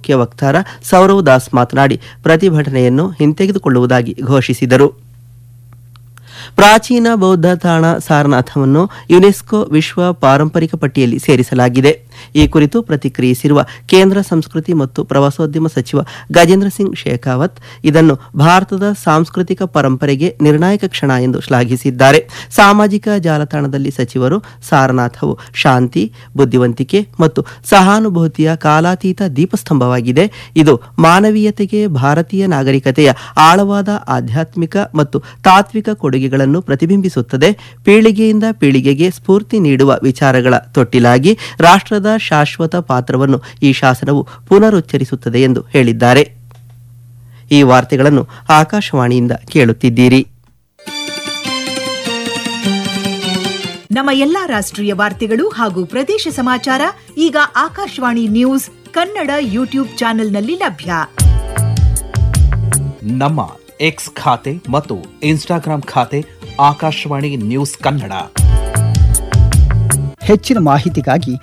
ಮುಖ್ಯ ವಕ್ತಾರ ಸೌರವ್ ದಾಸ್ ಮಾತನಾಡಿ ಪ್ರತಿಭಟನೆಯನ್ನು ಹಿಂತೆಗೆದುಕೊಳ್ಳುವುದಾಗಿ ಘೋಷಿಸಿದರು ಪ್ರಾಚೀನ ಬೌದ್ಧ ತಾಣ ಸಾರನಾಥವನ್ನು ಯುನೆಸ್ಕೋ ವಿಶ್ವ ಪಾರಂಪರಿಕ ಪಟ್ಟಿಯಲ್ಲಿ ಸೇರಿಸಲಾಗಿದೆ ಈ ಕುರಿತು ಪ್ರತಿಕ್ರಿಯಿಸಿರುವ ಕೇಂದ್ರ ಸಂಸ್ಕೃತಿ ಮತ್ತು ಪ್ರವಾಸೋದ್ಯಮ ಸಚಿವ ಗಜೇಂದ್ರ ಸಿಂಗ್ ಶೇಖಾವತ್ ಇದನ್ನು ಭಾರತದ ಸಾಂಸ್ಕೃತಿಕ ಪರಂಪರೆಗೆ ನಿರ್ಣಾಯಕ ಕ್ಷಣ ಎಂದು ಶ್ಲಾಘಿಸಿದ್ದಾರೆ ಸಾಮಾಜಿಕ ಜಾಲತಾಣದಲ್ಲಿ ಸಚಿವರು ಸಾರನಾಥವು ಶಾಂತಿ ಬುದ್ಧಿವಂತಿಕೆ ಮತ್ತು ಸಹಾನುಭೂತಿಯ ಕಾಲಾತೀತ ದೀಪಸ್ತಂಭವಾಗಿದೆ ಇದು ಮಾನವೀಯತೆಗೆ ಭಾರತೀಯ ನಾಗರಿಕತೆಯ ಆಳವಾದ ಆಧ್ಯಾತ್ಮಿಕ ಮತ್ತು ತಾತ್ವಿಕ ಕೊಡುಗೆಗಳನ್ನು ಪ್ರತಿಬಿಂಬಿಸುತ್ತದೆ ಪೀಳಿಗೆಯಿಂದ ಪೀಳಿಗೆಗೆ ಸ್ಫೂರ್ತಿ ನೀಡುವ ವಿಚಾರಗಳ ತೊಟ್ಟಿಲಾಗಿ ರಾಷ್ಟ್ರದ ಶಾಶ್ವತ ಪಾತ್ರವನ್ನು ಈ ಶಾಸನವು ಪುನರುಚ್ಚರಿಸುತ್ತದೆ ಎಂದು ಹೇಳಿದ್ದಾರೆ ಈ ವಾರ್ತೆಗಳನ್ನು ಆಕಾಶವಾಣಿಯಿಂದ ಕೇಳುತ್ತಿದ್ದೀರಿ ನಮ್ಮ ಎಲ್ಲಾ ರಾಷ್ಟ್ರೀಯ ವಾರ್ತೆಗಳು ಹಾಗೂ ಪ್ರದೇಶ ಸಮಾಚಾರ ಈಗ ಆಕಾಶವಾಣಿ ನ್ಯೂಸ್ ಕನ್ನಡ ಯೂಟ್ಯೂಬ್ ಚಾನೆಲ್ನಲ್ಲಿ ಲಭ್ಯ ನಮ್ಮ ಎಕ್ಸ್ ಖಾತೆ ಮತ್ತು ಇನ್ಸ್ಟಾಗ್ರಾಂ ಖಾತೆ ಆಕಾಶವಾಣಿ ನ್ಯೂಸ್ ಕನ್ನಡ ಹೆಚ್ಚಿನ ಮಾಹಿತಿಗಾಗಿ